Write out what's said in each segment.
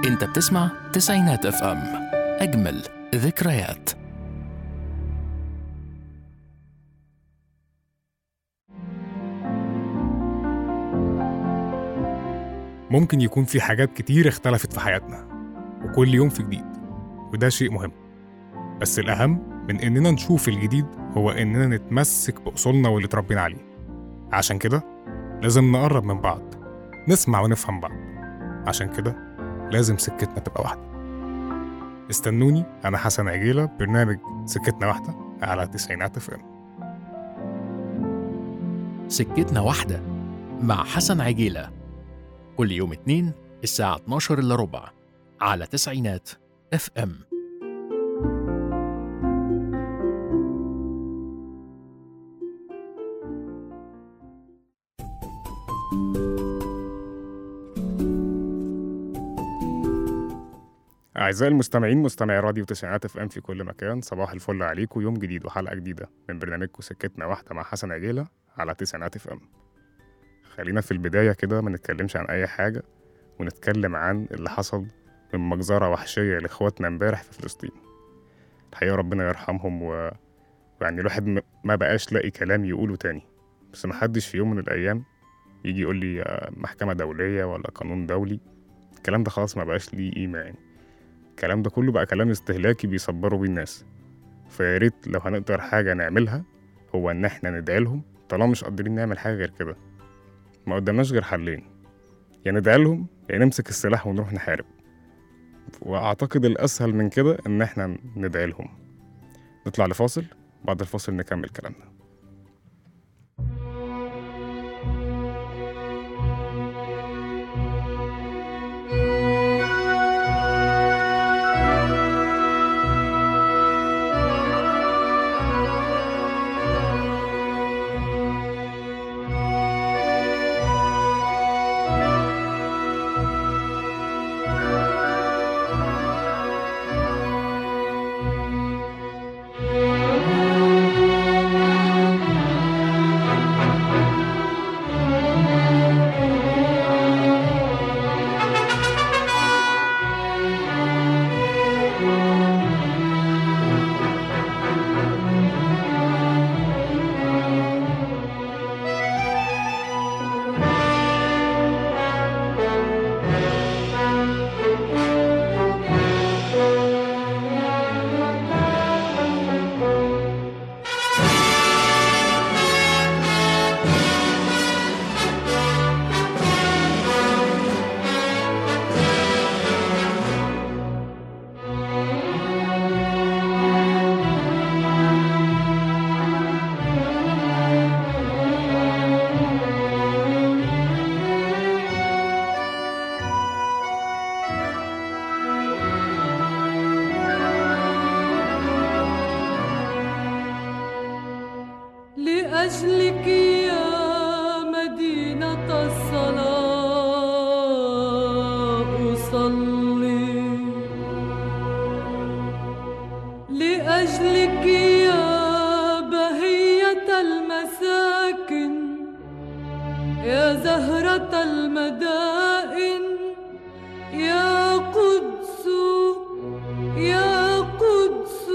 انت بتسمع تسعينات اف ام اجمل ذكريات ممكن يكون في حاجات كتير اختلفت في حياتنا وكل يوم في جديد وده شيء مهم بس الأهم من إننا نشوف الجديد هو إننا نتمسك بأصولنا واللي اتربينا عليه عشان كده لازم نقرب من بعض نسمع ونفهم بعض عشان كده لازم سكتنا تبقى واحدة استنوني أنا حسن عجيلة برنامج سكتنا واحدة على تسعينات اف ام سكتنا واحدة مع حسن عجيلة كل يوم اتنين الساعة 12 إلا ربع على تسعينات اف ام أعزائي المستمعين مستمعي راديو تسعينات اف ام في كل مكان صباح الفل عليكم يوم جديد وحلقة جديدة من برنامجكم سكتنا واحدة مع حسن عجيلة على تسعينات اف ام خلينا في البداية كده ما نتكلمش عن أي حاجة ونتكلم عن اللي حصل من مجزرة وحشية لإخواتنا امبارح في فلسطين الحقيقة ربنا يرحمهم و... يعني الواحد م- ما بقاش لاقي كلام يقوله تاني بس محدش في يوم من الأيام يجي يقول لي آه، محكمة دولية ولا قانون دولي الكلام ده خلاص ما بقاش ليه قيمة يعني الكلام ده كله بقى كلام استهلاكي بيصبروا بيه الناس فيا ريت لو هنقدر حاجة نعملها هو إن إحنا ندعي لهم طالما مش قادرين نعمل حاجة غير كده ما قدامناش غير حلين يا ندعي لهم يا نمسك السلاح ونروح نحارب وأعتقد الأسهل من كده إن إحنا ندعي لهم نطلع لفاصل بعد الفاصل نكمل كلامنا لأجلك يا مدينة الصلاة أصلي لأجلك يا بهية المساكن يا زهرة المدائن يا قدس يا قدس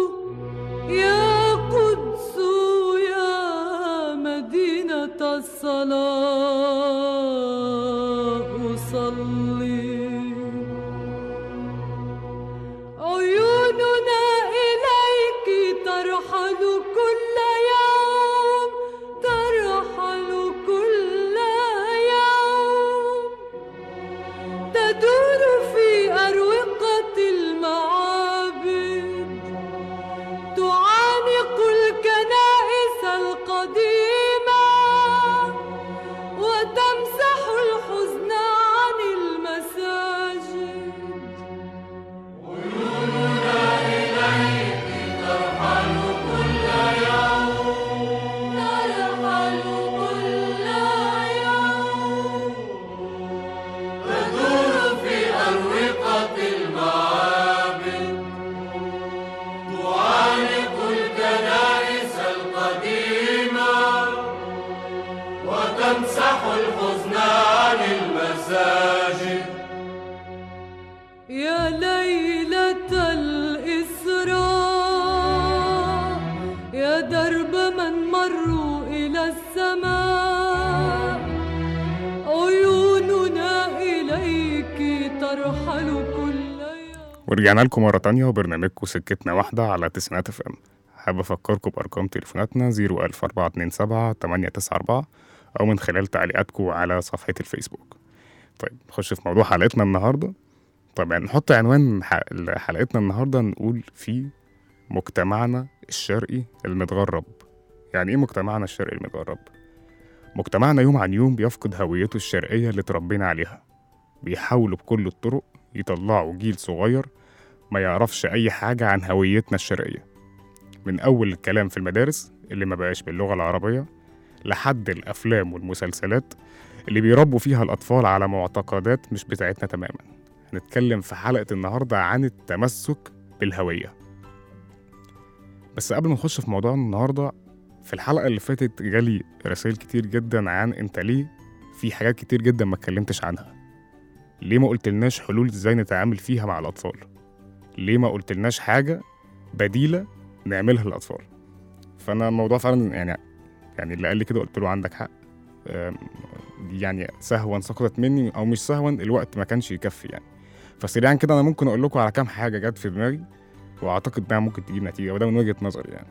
يا قدس يا مدينة الصلاة أصلي عيوننا إليك ترحل كل يوم ترحل كل يوم تدور في أروقة المعابد تعانق الكنائس القديمة وتمسح الحزن عن المساجد ترحل كل يوم تدور في ورجعنا لكم مرة تانية وبرنامجكم سكتنا واحدة على تسعينات اف ام حابب أفكركم بأرقام تليفوناتنا 01427 894 أو من خلال تعليقاتكم على صفحة الفيسبوك طيب نخش في موضوع حلقتنا النهاردة طبعا نحط عنوان ح- حلقتنا النهاردة نقول فيه مجتمعنا الشرقي المتغرب يعني إيه مجتمعنا الشرقي المتغرب؟ مجتمعنا يوم عن يوم بيفقد هويته الشرقية اللي اتربينا عليها بيحاولوا بكل الطرق يطلعوا جيل صغير ما يعرفش أي حاجة عن هويتنا الشرقية من أول الكلام في المدارس اللي ما بقاش باللغة العربية لحد الأفلام والمسلسلات اللي بيربوا فيها الأطفال على معتقدات مش بتاعتنا تماما هنتكلم في حلقة النهاردة عن التمسك بالهوية بس قبل ما نخش في موضوع النهاردة في الحلقة اللي فاتت جالي رسائل كتير جدا عن انت ليه في حاجات كتير جدا ما اتكلمتش عنها ليه ما قلتلناش حلول ازاي نتعامل فيها مع الأطفال ليه ما قلتلناش حاجة بديلة نعملها للأطفال فأنا الموضوع فعلا يعني يعني اللي قال لي كده قلت له عندك حق أم، دي يعني سهوا سقطت مني أو مش سهوا الوقت ما كانش يكفي يعني فسريعا كده أنا ممكن أقول لكم على كام حاجة جت في دماغي وأعتقد إنها ممكن تجيب نتيجة وده من وجهة نظري يعني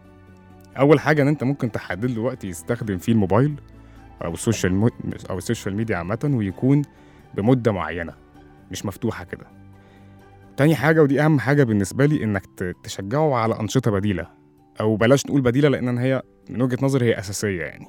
أول حاجة إن أنت ممكن تحدد له وقت يستخدم فيه الموبايل أو السوشيال مو... أو السوشيال ميديا عامة ويكون بمدة معينة مش مفتوحة كده تاني حاجة ودي أهم حاجة بالنسبة لي إنك ت- تشجعه على أنشطة بديلة أو بلاش نقول بديلة لأن هي من وجهة نظري هي أساسية يعني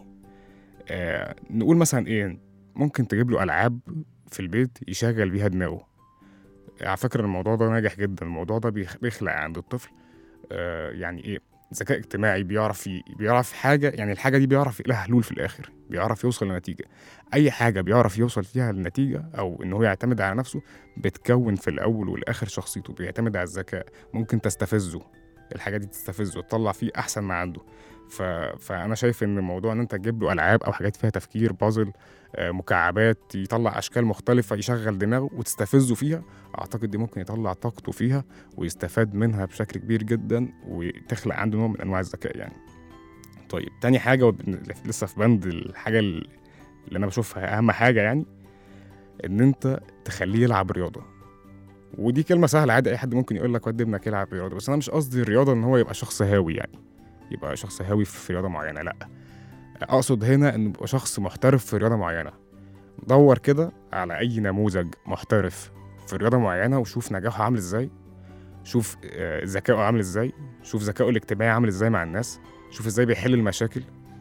آه نقول مثلا إيه ممكن تجيب له ألعاب في البيت يشغل بيها دماغه على فكرة الموضوع ده ناجح جدا الموضوع ده بيخ- بيخلق عند الطفل آه يعني إيه ذكاء اجتماعي بيعرف ي... بيعرف حاجة يعني الحاجة دي بيعرف لها حلول في الآخر بيعرف يوصل لنتيجة أي حاجة بيعرف يوصل فيها لنتيجة أو إن هو يعتمد على نفسه بتكون في الأول والآخر شخصيته بيعتمد على الذكاء ممكن تستفزه الحاجة دي تستفزه تطلع فيه أحسن ما عنده ف... فأنا شايف إن الموضوع إن أنت تجيب له ألعاب أو حاجات فيها تفكير بازل آه، مكعبات يطلع أشكال مختلفة يشغل دماغه وتستفزه فيها أعتقد دي ممكن يطلع طاقته فيها ويستفاد منها بشكل كبير جدا وتخلق عنده نوع من أنواع الذكاء يعني طيب تاني حاجة وب- لسه في بند الحاجة اللي أنا بشوفها أهم حاجة يعني إن أنت تخليه يلعب رياضة ودي كلمة سهلة عادي أي حد ممكن يقول لك ودي ابنك يلعب رياضة بس أنا مش قصدي الرياضة إن هو يبقى شخص هاوي يعني يبقى شخص هاوي في رياضة معينة لأ أقصد هنا إنه يبقى شخص محترف في رياضة معينة دور كده على أي نموذج محترف في رياضة معينة وشوف نجاحه عامل إزاي شوف آه، ذكائه عامل إزاي شوف ذكائه الاجتماعي عامل إزاي مع الناس شوف إزاي بيحل المشاكل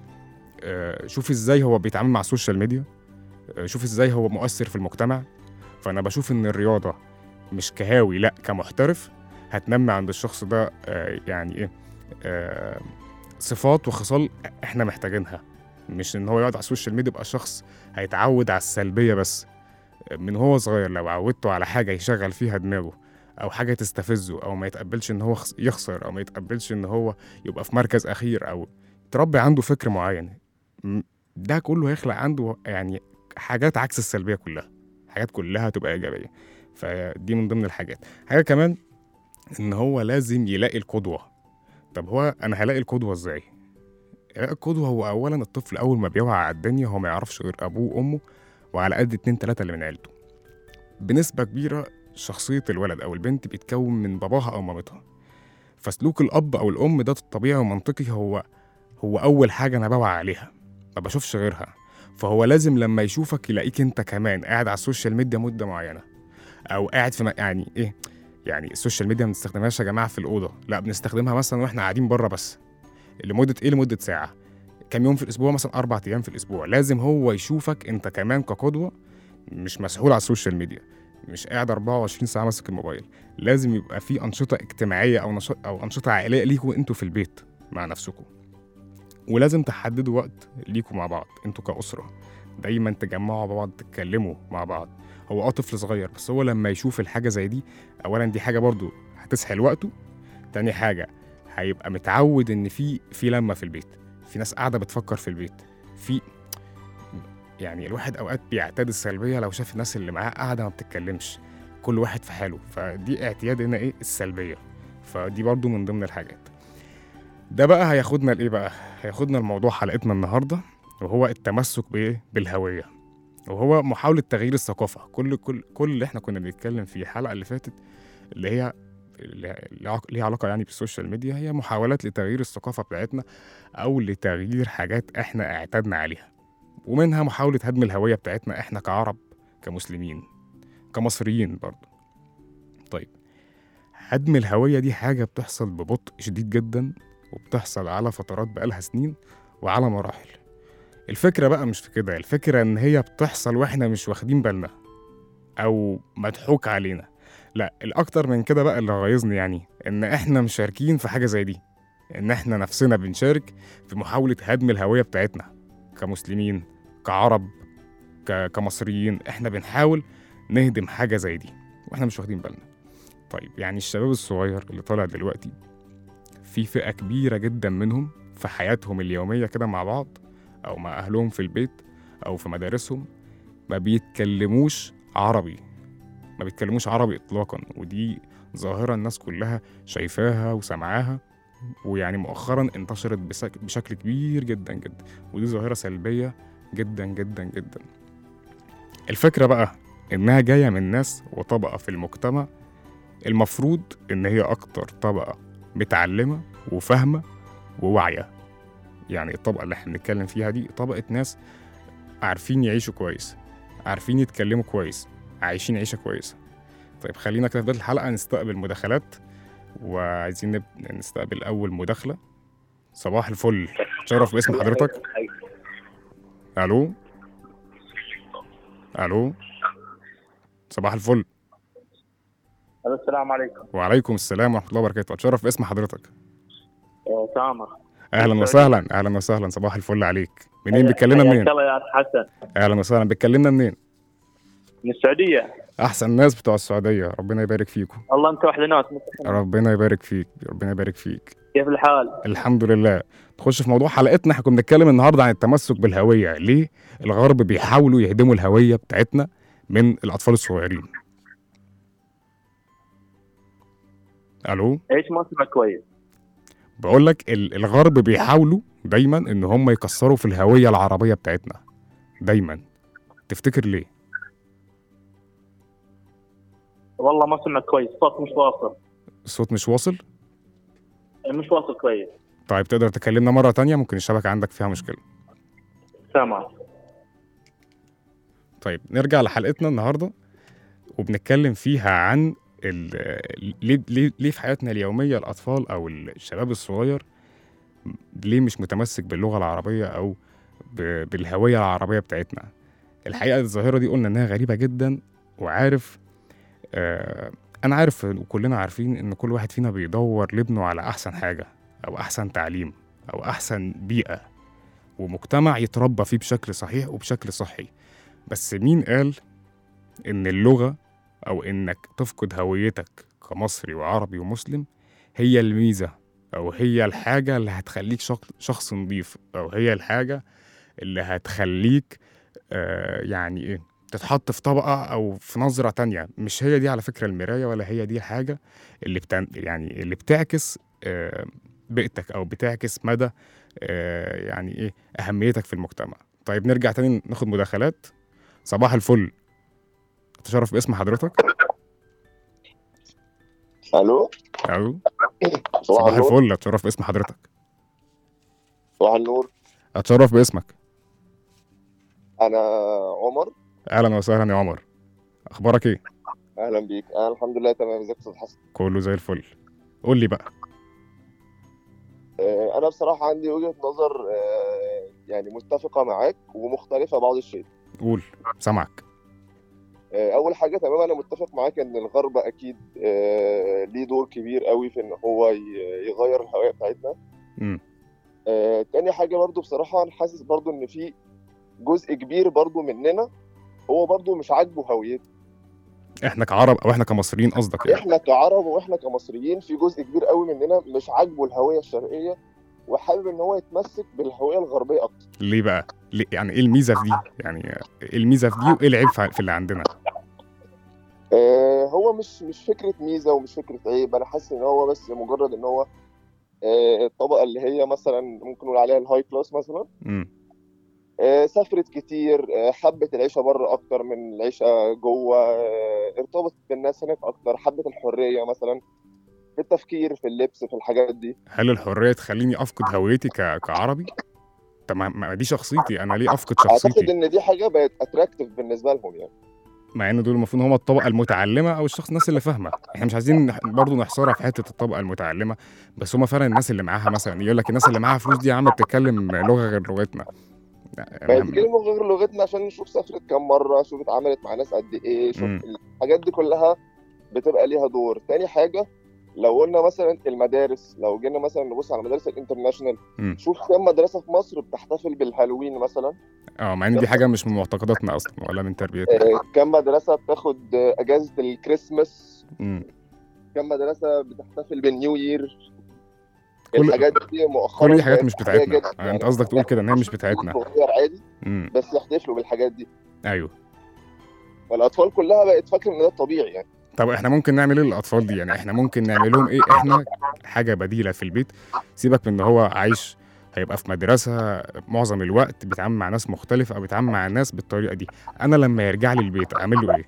آه، شوف إزاي هو بيتعامل مع السوشيال ميديا آه، شوف إزاي هو مؤثر في المجتمع فأنا بشوف إن الرياضة مش كهاوي لأ كمحترف هتنمي عند الشخص ده آه، يعني إيه آه، صفات وخصال إحنا محتاجينها مش إن هو يقعد على السوشيال ميديا يبقى شخص هيتعود على السلبية بس من هو صغير لو عودته على حاجة يشغل فيها دماغه أو حاجة تستفزه أو ما يتقبلش إن هو خس- يخسر أو ما يتقبلش إن هو يبقى في مركز أخير أو تربي عنده فكر معين م- ده كله هيخلق عنده يعني حاجات عكس السلبية كلها حاجات كلها تبقى إيجابية فدي من ضمن الحاجات حاجة كمان إن هو لازم يلاقي القدوة طب هو أنا هلاقي القدوة إزاي؟ يلاقي القدوة هو أولا الطفل أول ما بيوعى على الدنيا هو ما يعرفش غير أبوه وأمه وعلى قد اتنين تلاتة اللي من عيلته بنسبة كبيرة شخصية الولد أو البنت بيتكون من باباها أو مامتها فسلوك الأب أو الأم ده الطبيعي ومنطقي هو هو أول حاجة أنا بوعى عليها ما بشوفش غيرها فهو لازم لما يشوفك يلاقيك أنت كمان قاعد على السوشيال ميديا مدة معينة أو قاعد في م- يعني إيه يعني السوشيال ميديا ما بنستخدمهاش يا جماعة في الأوضة لا بنستخدمها مثلا وإحنا قاعدين بره بس لمدة إيه لمدة ساعة كام يوم في الأسبوع مثلا أربع أيام في الأسبوع لازم هو يشوفك أنت كمان كقدوة مش مسحول على السوشيال ميديا مش قاعد 24 ساعة ماسك الموبايل لازم يبقى في أنشطة اجتماعية أو نشاط أو أنشطة عائلية ليكوا أنتوا في البيت مع نفسكم ولازم تحددوا وقت ليكوا مع بعض أنتوا كأسرة دايما تجمعوا مع بعض تتكلموا مع بعض هو اه طفل صغير بس هو لما يشوف الحاجة زي دي أولا دي حاجة برضو هتسحل وقته تاني حاجة هيبقى متعود إن في في لمة في البيت في ناس قاعدة بتفكر في البيت في يعني الواحد اوقات بيعتاد السلبيه لو شاف الناس اللي معاه قاعده ما بتتكلمش كل واحد في حاله فدي اعتياد هنا ايه السلبيه فدي برضو من ضمن الحاجات ده بقى هياخدنا لايه بقى هياخدنا لموضوع حلقتنا النهارده وهو التمسك بايه بالهويه وهو محاوله تغيير الثقافه كل كل كل اللي احنا كنا بنتكلم فيه الحلقه اللي فاتت اللي هي اللي ليها علاقة يعني بالسوشيال ميديا هي محاولات لتغيير الثقافة بتاعتنا أو لتغيير حاجات إحنا اعتدنا عليها ومنها محاولة هدم الهوية بتاعتنا إحنا كعرب كمسلمين كمصريين برضه طيب هدم الهوية دي حاجة بتحصل ببطء شديد جدا وبتحصل على فترات بقالها سنين وعلى مراحل الفكرة بقى مش في كده الفكرة إن هي بتحصل وإحنا مش واخدين بالنا أو مضحوك علينا لا الأكتر من كده بقى اللي غيظني يعني إن إحنا مشاركين في حاجة زي دي إن إحنا نفسنا بنشارك في محاولة هدم الهوية بتاعتنا كمسلمين كعرب ك... كمصريين إحنا بنحاول نهدم حاجة زي دي وإحنا مش واخدين بالنا طيب يعني الشباب الصغير اللي طالع دلوقتي في فئة كبيرة جدا منهم في حياتهم اليومية كده مع بعض أو مع أهلهم في البيت أو في مدارسهم ما بيتكلموش عربي ما بيتكلموش عربي إطلاقا ودي ظاهرة الناس كلها شايفاها وسمعاها ويعني مؤخرا انتشرت بسك- بشكل كبير جدا جدا ودي ظاهرة سلبية جدا جدا جدا الفكرة بقى إنها جاية من ناس وطبقة في المجتمع المفروض إن هي أكتر طبقة متعلمة وفاهمة وواعية يعني الطبقة اللي احنا بنتكلم فيها دي طبقة ناس عارفين يعيشوا كويس عارفين يتكلموا كويس عايشين عيشة كويسة طيب خلينا كده في بداية الحلقة نستقبل مداخلات وعايزين نب... نستقبل أول مداخلة صباح الفل تشرف باسم حضرتك ألو ألو صباح الفل ألو، السلام عليكم وعليكم السلام ورحمة الله وبركاته أتشرف باسم حضرتك آه، سامر أهلا السعودية. وسهلا أهلا وسهلا صباح الفل عليك منين بتكلمنا حياك منين؟ الله يا أخ حسن أهلا وسهلا بتكلمنا منين؟ من السعودية أحسن ناس بتوع السعودية ربنا يبارك فيكم الله أنت واحد ناس ربنا يبارك فيك ربنا يبارك فيك كيف الحال؟ الحمد لله نخش في موضوع حلقتنا احنا كنا بنتكلم النهارده عن التمسك بالهويه ليه الغرب بيحاولوا يهدموا الهويه بتاعتنا من الاطفال الصغيرين الو ايش ما اسمع كويس؟ بقول لك ال- الغرب بيحاولوا دايما ان هم يكسروا في الهويه العربيه بتاعتنا دايما تفتكر ليه والله ما سمع كويس صوت مش واصل الصوت مش واصل مش واصل كويس طيب تقدر تكلمنا مره تانية ممكن الشبكه عندك فيها مشكله سامع طيب نرجع لحلقتنا النهارده وبنتكلم فيها عن ال- ليه ليه ليه في حياتنا اليوميه الاطفال او الشباب الصغير ليه مش متمسك باللغه العربيه او ب- بالهويه العربيه بتاعتنا الحقيقه الظاهره دي قلنا انها غريبه جدا وعارف آه انا عارف وكلنا عارفين ان كل واحد فينا بيدور لابنه على احسن حاجه او احسن تعليم او احسن بيئه ومجتمع يتربى فيه بشكل صحيح وبشكل صحي بس مين قال إن اللغة أو إنك تفقد هويتك كمصري وعربي ومسلم هي الميزة أو هي الحاجة اللي هتخليك شخ- شخص نظيف أو هي الحاجة اللي هتخليك آه يعني إيه تتحط في طبقة أو في نظرة تانية مش هي دي على فكرة المراية ولا هي دي الحاجة اللي بتن يعني اللي بتعكس آه بيئتك أو بتعكس مدى آه يعني إيه أهميتك في المجتمع طيب نرجع تاني ناخد مداخلات صباح الفل تشرف باسم حضرتك الو الو صباح صباح النور الفل اتشرف باسم حضرتك صباح النور اتشرف باسمك انا عمر اهلا وسهلا يا عمر اخبارك ايه اهلا بيك انا الحمد لله تمام ازيك يا استاذ حسن كله زي الفل قول لي بقى آه، انا بصراحه عندي وجهه نظر آه، يعني متفقه معاك ومختلفه بعض الشيء قول سامعك آه، اول حاجه تمام انا متفق معاك ان الغرب اكيد آه، ليه دور كبير قوي في ان هو ي- يغير الهويه بتاعتنا امم آه، تاني حاجه برضو بصراحه انا حاسس برضو ان في جزء كبير برضو مننا هو برضو مش عاجبه هويته احنا كعرب او احنا كمصريين قصدك يعني احنا كعرب واحنا كمصريين في جزء كبير قوي مننا مش عاجبه الهويه الشرقيه وحابب ان هو يتمسك بالهويه الغربيه اكتر ليه بقى ليه يعني ايه الميزه في دي يعني ايه الميزه في دي وايه العيب في في اللي عندنا آه هو مش مش فكره ميزه ومش فكره عيب انا حاسس ان هو بس مجرد ان هو آه الطبقه اللي هي مثلا ممكن نقول عليها الهاي كلاس مثلا امم آه، سافرت كتير آه، حبت العيشه بره اكتر من العيشه جوه آه، ارتبطت بالناس هناك اكتر حبت الحريه مثلا في التفكير في اللبس في الحاجات دي هل الحريه تخليني افقد هويتي ك... كعربي طب ما- ما دي شخصيتي انا ليه افقد اعتقد شخصيتي ان دي حاجه بقت اتراكتيف بالنسبه لهم يعني مع ان دول المفروض هم الطبقه المتعلمه او الشخص الناس اللي فاهمه احنا مش عايزين نح- برضه نحصرها في حته الطبقه المتعلمه بس هم فعلا الناس اللي معاها مثلا يقول لك الناس اللي معاها فلوس دي يا عم بتتكلم لغه غير لغتنا بقت يعني كلمه غير لغتنا عشان نشوف سافرت كام مره شوف اتعاملت مع ناس قد ايه شوف مم. الحاجات دي كلها بتبقى ليها دور تاني حاجه لو قلنا مثلا المدارس لو جينا مثلا نبص على المدارس الانترناشونال مم. شوف كم مدرسه في مصر بتحتفل بالهالوين مثلا اه مع ان دي حاجه مش من معتقداتنا اصلا ولا من تربيتنا آه، كم مدرسه بتاخد آه، اجازه الكريسماس مم. كم مدرسه بتحتفل بالنيو يير كل- الحاجات دي مؤخرا كل دي حاجات بقت مش عادية بتاعتنا جدا. يعني انت قصدك تقول كده ان هي مش بتاعتنا صغير عادي امم بس يحتفلوا بالحاجات دي ايوه فالاطفال كلها بقت فاكره ان ده الطبيعي يعني طب احنا ممكن نعمل ايه للاطفال دي يعني احنا ممكن نعمل لهم ايه احنا حاجه بديله في البيت سيبك من ان هو عايش هيبقى في مدرسه معظم الوقت بيتعامل مع ناس مختلفه او بيتعامل مع الناس بالطريقه دي انا لما يرجع لي البيت اعمل له ايه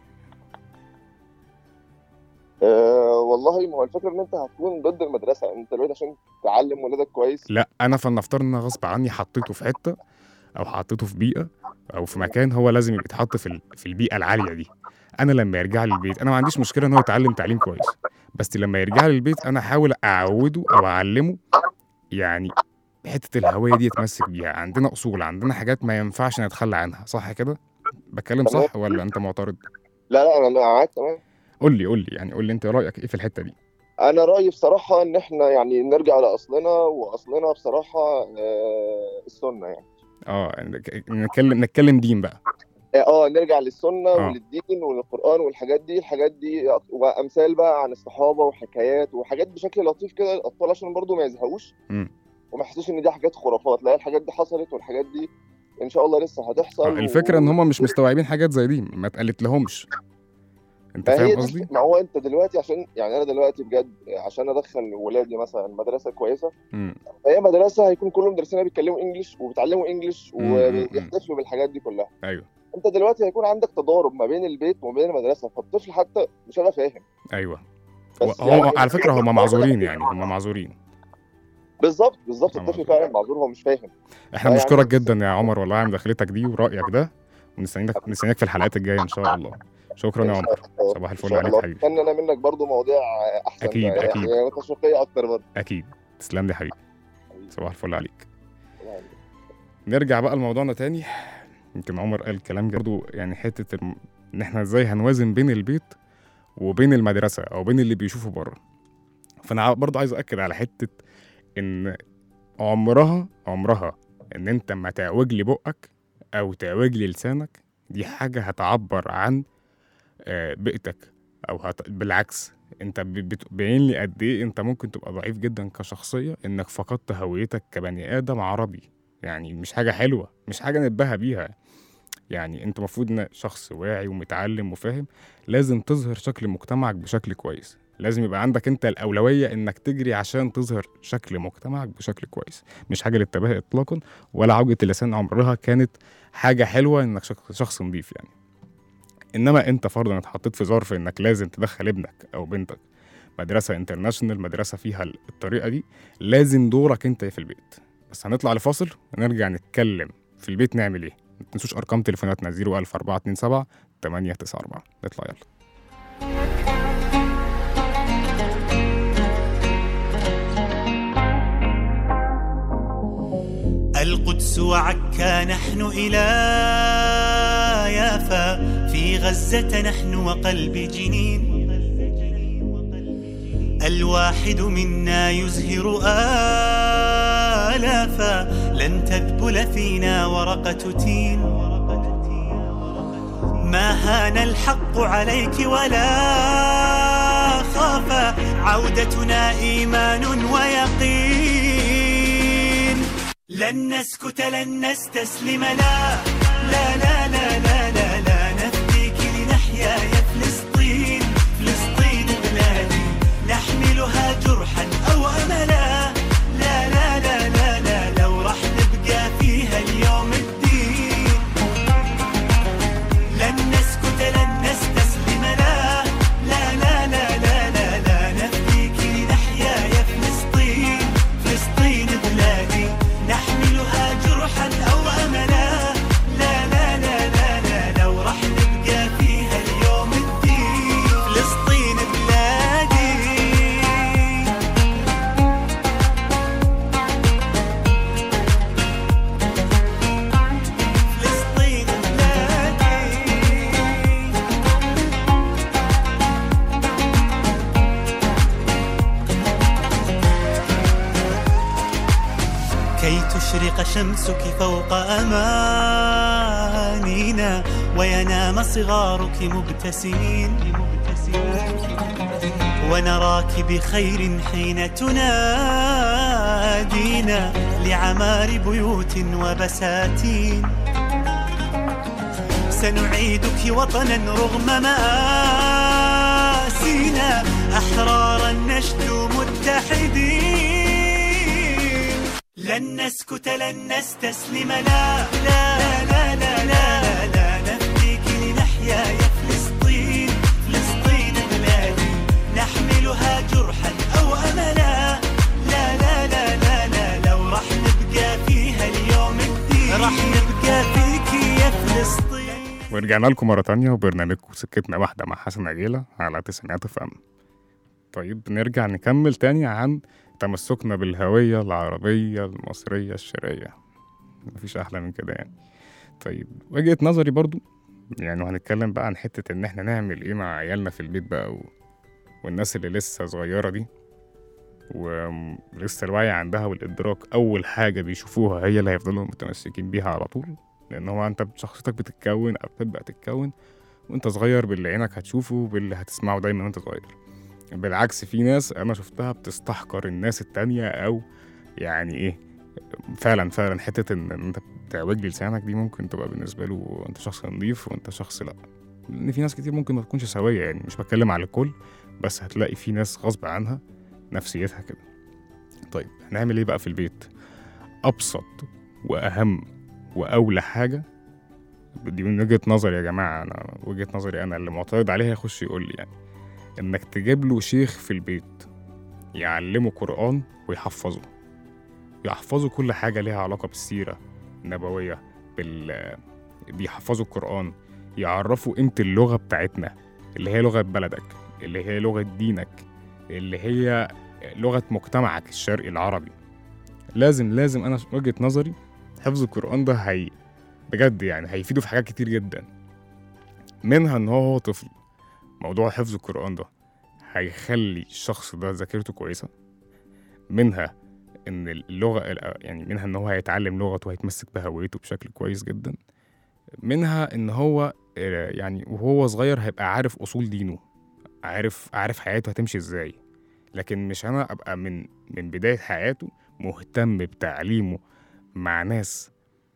أه والله ما هو الفكره ان انت هتكون ضد المدرسه انت دلوقتي عشان تعلم ولادك كويس لا انا فلنفترض ان أنا غصب عني حطيته في حته او حطيته في بيئه او في مكان هو لازم يبقى يتحط في ال- في البيئه العاليه دي انا لما يرجع لي البيت انا ما عنديش مشكله ان هو يتعلم تعليم كويس بس لما يرجع لي البيت انا احاول اعوده او اعلمه يعني حته الهويه دي يتمسك بيها عندنا اصول عندنا حاجات ما ينفعش نتخلى عنها صح كده بتكلم صح ولا انت معترض لا لا انا أنا معاك تمام قول لي قول لي يعني قول لي انت رايك ايه في الحته دي انا رايي بصراحه ان احنا يعني نرجع لاصلنا واصلنا بصراحه أه السنه يعني اه نتكلم نتكلم دين بقى اه نرجع للسنه آه. وللدين وللقران والحاجات دي الحاجات دي وامثال بقى عن الصحابه وحكايات وحاجات بشكل لطيف كده للاطفال عشان برضو ما يزهقوش مم. وما يحسوش ان دي حاجات خرافات لا الحاجات دي حصلت والحاجات دي ان شاء الله لسه هتحصل آه الفكره ان هم مش مستوعبين حاجات زي دي ما اتقالت لهمش انت ما هي فاهم دي قصدي ما هو انت دلوقتي عشان يعني انا دلوقتي بجد عشان ادخل ولادي مثلا مدرسه كويسه مم. فهي مدرسه هيكون كل مدرسينها بيتكلموا انجلش وبيتعلموا انجلش مم، مم، وبيحتفلوا بالحاجات دي كلها ايوه انت دلوقتي هيكون عندك تضارب ما بين البيت وما بين المدرسه فالطفل حتى مش هيبقى فاهم ايوه بس هو يعني على فكره هم معذورين يعني هم معذورين بالظبط بالظبط هم الطفل معذورين. فعلا معذور هو مش فاهم احنا يعني- بنشكرك جدا يا عمر والله على مداخلتك دي ورايك ده ونستنيك نستنيك في الحلقات الجايه ان شاء الله شكرا يا عمر صباح الفل عليك حبيبي. اتمنى انا منك برضو مواضيع احسن أكيد، يعني أكيد. تشويقيه اكتر برضو اكيد تسلم لي يا حبيبي صباح الفل عليك نرجع بقى لموضوعنا تاني يمكن عمر قال كلام برضه يعني حته الم- ان احنا ازاي هنوازن بين البيت وبين المدرسه او بين اللي بيشوفه بره فانا برضه عايز اكد على حته ان عمرها عمرها ان انت ما تعوج لي بقك او تعوج لي لسانك دي حاجه هتعبر عن آه، بيئتك او هت... بالعكس انت ب- بتبين لي قد ايه انت ممكن تبقى ضعيف جدا كشخصيه انك فقدت هويتك كبني ادم عربي يعني مش حاجه حلوه مش حاجه نتباهى بيها يعني انت المفروض ان شخص واعي ومتعلم وفاهم لازم تظهر شكل مجتمعك بشكل كويس لازم يبقى عندك انت الاولويه انك تجري عشان تظهر شكل مجتمعك بشكل كويس مش حاجه للتباهي اطلاقا ولا عوجة اللسان عمرها كانت حاجه حلوه انك شخص- شخص نظيف يعني انما انت فرضا اتحطيت في ظرف انك لازم تدخل ابنك او بنتك مدرسه انترناشونال مدرسه فيها الطريقه دي لازم دورك انت في البيت بس هنطلع لفاصل ونرجع نتكلم في البيت نعمل ايه ما تنسوش ارقام تليفوناتنا 01427 894 نطلع يلا القدس وعكا نحن إلى يافا في غزة نحن وقلب جنين الواحد منا يزهر آلافا لن تذبل فينا ورقة تين ما هان الحق عليك ولا خاف عودتنا إيمان ويقين لن نسكت لن نستسلم لا لا لا لا لا لا, لا نفديك لنحيا يا فلسطين فلسطين بلادي نحملها جرحا أو أملا لا لا لا لا لا لو راح نبقى فيها اليوم الدين شمسك فوق أمانينا وينام صغارك مبتسمين ونراك بخير حين تنادينا لعمار بيوت وبساتين سنعيدك وطنا رغم مآسينا أحرارا نشدو متحدين لن نسكت لن نستسلم لا لا لا لا لا لا نفديك لنحيا يا فلسطين فلسطين بلادي نحملها جرحا أو أملا لا لا لا لا لا لو راح نبقى فيها اليوم الدين راح نبقى فيك يا فلسطين ورجعنا لكم مرة تانية وبرنامجكم سكتنا واحدة مع حسن عجيلة على تسعينات اف ام طيب نرجع نكمل تاني عن تمسكنا بالهوية العربية المصرية الشرقية مفيش أحلى من كده يعني طيب وجهة نظري برضو يعني وهنتكلم بقى عن حتة إن إحنا نعمل إيه مع عيالنا في البيت بقى و... والناس اللي لسه صغيرة دي ولسه الوعي عندها والإدراك أول حاجة بيشوفوها هي اللي هيفضلوا متمسكين بيها على طول لأن هو أنت شخصيتك بتتكون أو بتبدأ تتكون وأنت صغير باللي عينك هتشوفه وباللي هتسمعه دايما وأنت صغير بالعكس في ناس أنا شفتها بتستحقر الناس التانية أو يعني إيه فعلا فعلا حتة إن أنت بتعوج لي لسانك دي ممكن تبقى بالنسبة له أنت شخص نظيف وأنت شخص لأ لأن في ناس كتير ممكن ما تكونش سوية يعني مش بتكلم على الكل بس هتلاقي في ناس غصب عنها نفسيتها كده طيب هنعمل ايه بقى في البيت ابسط واهم واولى حاجه دي من وجهه نظري يا جماعه انا وجهه نظري انا اللي معترض عليها يخش يقول لي يعني انك تجيب له شيخ في البيت يعلمه قران ويحفظه يحفظه كل حاجه ليها علاقه بالسيره النبويه بال بيحفظوا القران يعرفوا قيمه اللغه بتاعتنا اللي هي لغه بلدك اللي هي لغه دينك اللي هي لغه مجتمعك الشرقي العربي لازم لازم انا وجهه نظري حفظ القران ده هي بجد يعني هيفيده في حاجات كتير جدا منها ان هو هو طفل موضوع حفظ القران ده هيخلي الشخص ده ذاكرته كويسه منها ان اللغه يعني منها ان هو هيتعلم لغته وهيتمسك بهويته بشكل كويس جدا منها ان هو آه، يعني وهو صغير هيبقى عارف اصول دينه عارف عارف حياته هتمشي ازاي لكن مش انا ابقى من من بدايه حياته مهتم بتعليمه مع ناس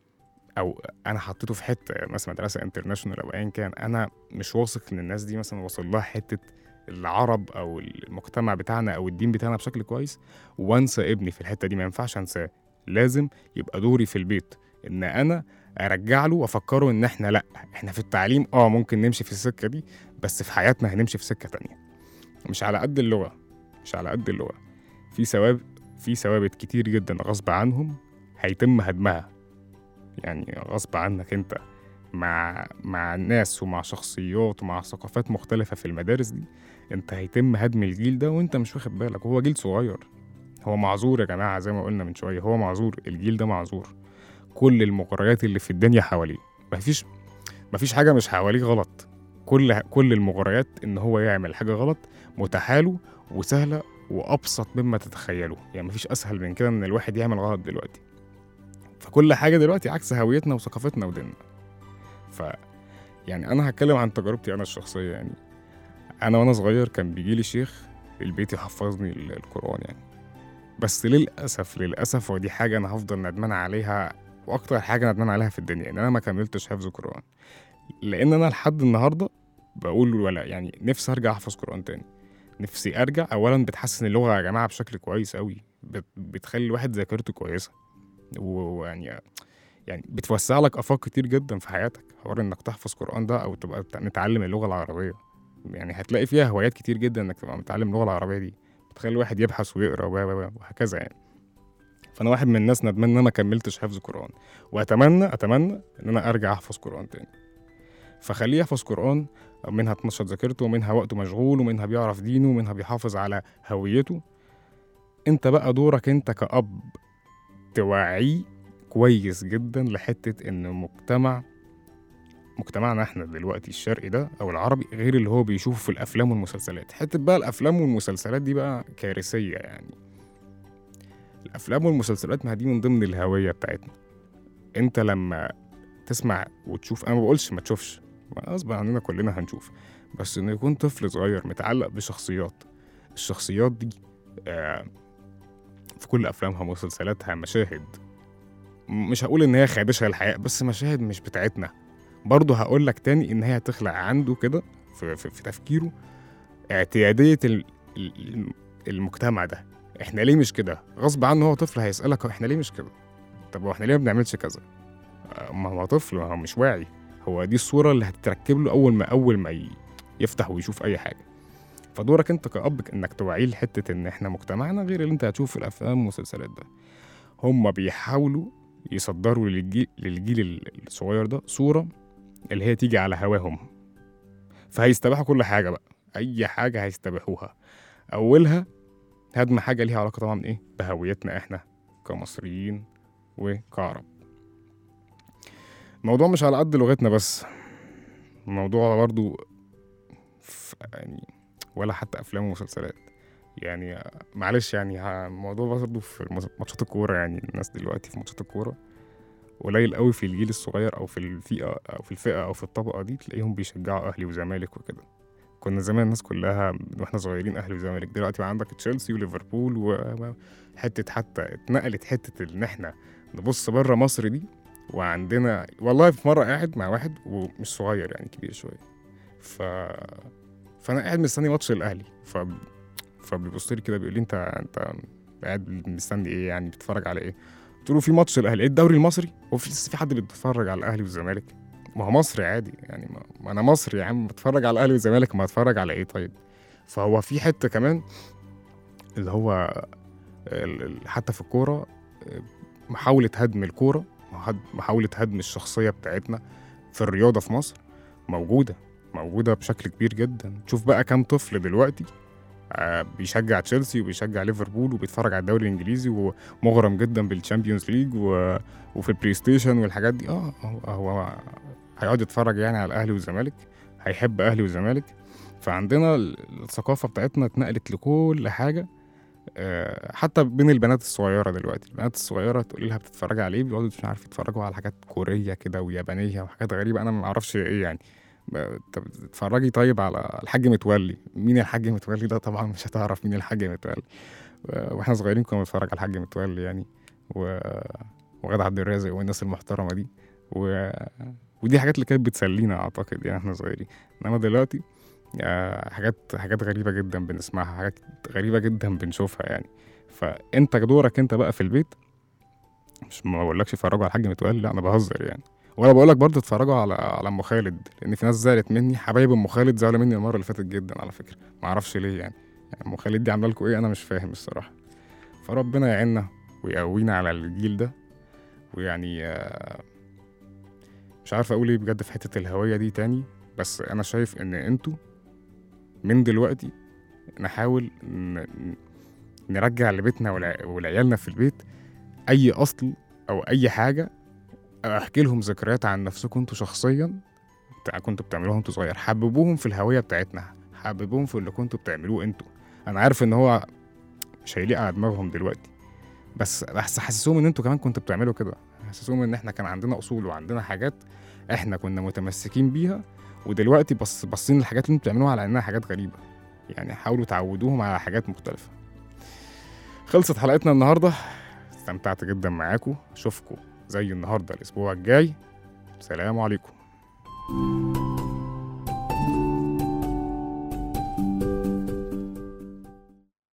او انا حطيته في حته مثلا مدرسه انترناشونال او ايا كان انا مش واثق ان الناس دي مثلا وصل لها حته العرب او المجتمع بتاعنا او الدين بتاعنا بشكل كويس وانسى ابني في الحته دي ما ينفعش انساه لازم يبقى دوري في البيت ان انا ارجع له وافكره ان احنا لا احنا في التعليم اه ممكن نمشي في السكه دي بس في حياتنا هنمشي في سكه تانية مش على قد اللغه مش على قد اللغه في ثوابت في ثوابت كتير جدا غصب عنهم هيتم هدمها يعني غصب عنك انت مع مع ناس ومع شخصيات ومع ثقافات مختلفة في المدارس دي انت هيتم هدم الجيل ده وانت مش واخد بالك وهو جيل صغير هو معذور يا جماعة زي ما قلنا من شوية هو معذور الجيل ده معذور كل المغريات اللي في الدنيا حواليه مفيش مفيش حاجة مش حواليه غلط كل كل المغريات ان هو يعمل حاجة غلط متاحة وسهلة وابسط مما تتخيلوا يعني مفيش اسهل من كده ان الواحد يعمل غلط دلوقتي فكل حاجه دلوقتي عكس هويتنا وثقافتنا وديننا ف يعني انا هتكلم عن تجربتي انا الشخصيه يعني انا وانا صغير كان بيجي لي شيخ البيت يحفظني ال- القران يعني بس للاسف للاسف ودي حاجه انا هفضل ندمان عليها واكتر حاجه ندمان عليها في الدنيا ان انا ما كملتش حفظ القران لان انا لحد النهارده بقول ولا يعني نفسي ارجع احفظ قران تاني نفسي ارجع اولا بتحسن اللغه يا جماعه بشكل كويس قوي بت- بتخلي الواحد ذاكرته كويسه و- ويعني يعني بتوسع لك افاق كتير جدا في حياتك حوار انك تحفظ قران ده او تبقى بت- متعلم اللغه العربيه يعني هتلاقي فيها هوايات كتير جدا انك تبقى متعلم اللغه العربيه دي بتخلي الواحد يبحث ويقرا و- و- و- وهكذا يعني فانا واحد من الناس ندمان ان انا ما كملتش حفظ قران واتمنى اتمنى ان انا ارجع احفظ قران تاني فخليه يحفظ قران منها تنشط ذاكرته ومنها وقته مشغول ومنها بيعرف دينه ومنها بيحافظ على هويته انت بقى دورك انت كأب توعيه كويس جدا لحتة ان مجتمع مجتمعنا احنا دلوقتي الشرقي ده او العربي غير اللي هو بيشوفه في الافلام والمسلسلات حتة بقى الافلام والمسلسلات دي بقى كارثية يعني الافلام والمسلسلات ما دي من ضمن الهوية بتاعتنا انت لما تسمع وتشوف انا ما بقولش ما تشوفش ما غصب عننا كلنا هنشوف بس انه يكون طفل صغير متعلق بشخصيات الشخصيات دي آه في كل افلامها ومسلسلاتها مشاهد م- مش هقول ان هي خادشه للحياه بس مشاهد مش بتاعتنا برضه هقول لك تاني ان هي تخلق عنده كده في, في, في تفكيره اعتياديه ال- ال- المجتمع ده احنا ليه مش كده غصب عنه هو طفل هيسالك هو احنا ليه مش كده طب هو احنا ليه ما بنعملش كذا آه، ما هو طفل ما هو مش واعي هو دي الصوره اللي هتتركب له اول ما اول ما ي- يفتح ويشوف اي حاجه فدورك انت كأب انك توعيه لحته ان احنا مجتمعنا غير اللي انت هتشوفه في الافلام والمسلسلات ده هم بيحاولوا يصدروا للجيل للجيل الصغير ده صوره اللي هي تيجي على هواهم فهيستباحوا كل حاجه بقى اي حاجه هيستباحوها اولها هدم حاجه ليها علاقه طبعا ايه بهويتنا احنا كمصريين وكعرب الموضوع مش على قد لغتنا بس الموضوع برضو ف- يعني ولا حتى افلام ومسلسلات يعني معلش يعني ها- الموضوع برضه في المس- ماتشات الكوره يعني الناس دلوقتي في ماتشات الكوره قليل قوي في الجيل الصغير او في الفئه او في الفئه او في الطبقه دي تلاقيهم بيشجعوا اهلي وزمالك وكده كنا زمان الناس كلها واحنا صغيرين اهلي وزمالك دلوقتي بقى عندك تشيلسي وليفربول وحته حتى اتنقلت حته ان احنا نبص بره مصر دي وعندنا والله في مره قاعد مع واحد ومش صغير يعني كبير شويه ف فانا قاعد مستني ماتش الاهلي ف فبيبص لي كده بيقول لي انت انت قاعد مستني ايه يعني بتتفرج على ايه قلت له في ماتش الاهلي ايه الدوري المصري هو في لسه في حد بيتفرج على الاهلي والزمالك ما هو مصري عادي يعني ما, ما انا مصري يا عم بتفرج على الاهلي والزمالك ما اتفرج على ايه طيب فهو في حته كمان اللي هو ال- ال- حتى في الكوره آه، محاوله هدم الكوره محد- محاوله هدم الشخصيه بتاعتنا في الرياضه في مصر موجوده موجوده بشكل كبير جدا شوف بقى كام طفل دلوقتي آه، بيشجع تشيلسي وبيشجع ليفربول وبيتفرج على الدوري الانجليزي ومغرم جدا بالتشامبيونز ليج و... وفي البلاي ستيشن والحاجات دي اه هو, هو هيقعد يتفرج يعني على الاهلي والزمالك هيحب اهلي والزمالك فعندنا ال- الثقافه بتاعتنا اتنقلت لكل حاجه آه، حتى بين البنات الصغيره دلوقتي البنات الصغيره تقولي لها بتتفرج على ايه بيقعدوا مش عارف يتفرجوا على حاجات كوريه كده ويابانيه وحاجات غريبه انا ما اعرفش ايه يعني ب- طب تتفرجي طيب على الحاج متولي مين الحاج متولي ده طبعا مش هتعرف مين الحاج متولي و- واحنا صغيرين كنا بنتفرج على الحاج متولي يعني و... وغادة عبد الرازق والناس المحترمه دي و... ودي حاجات اللي كانت بتسلينا اعتقد يعني احنا صغيرين انما دلوقتي آه، حاجات حاجات غريبه جدا بنسمعها حاجات غريبه جدا بنشوفها يعني فانت دورك انت بقى في البيت مش ما بقولكش اتفرجوا على الحاج متولي لا انا بهزر يعني ولا بقولك برضه اتفرجوا على على ام خالد لان في ناس زعلت مني حبايب ام خالد زعلوا مني المره اللي فاتت جدا على فكره ما اعرفش ليه يعني يعني ام خالد دي عامله لكم ايه انا مش فاهم الصراحه فربنا يعيننا ويقوينا على الجيل ده ويعني آه، مش عارف اقول ايه بجد في حته الهويه دي تاني بس انا شايف ان انتوا من دلوقتي نحاول ن- نرجع لبيتنا والع- ولعيالنا في البيت اي اصل او اي حاجه احكي لهم ذكريات عن نفسكم انتوا شخصيا بتاع كنتوا بتعملوها وانتوا صغير حببوهم في الهويه بتاعتنا حببوهم في اللي كنتوا بتعملوه انتوا انا عارف ان هو مش هيليق على دماغهم دلوقتي بس بس حسسوهم ان انتوا كمان كنتوا بتعملوا كده حسسوهم ان احنا كان عندنا اصول وعندنا حاجات احنا كنا متمسكين بيها ودلوقتي بص باصين للحاجات اللي انتوا بتعملوها على انها حاجات غريبه يعني حاولوا تعودوهم على حاجات مختلفه خلصت حلقتنا النهارده استمتعت جدا معاكم اشوفكم زي النهارده الاسبوع الجاي سلام عليكم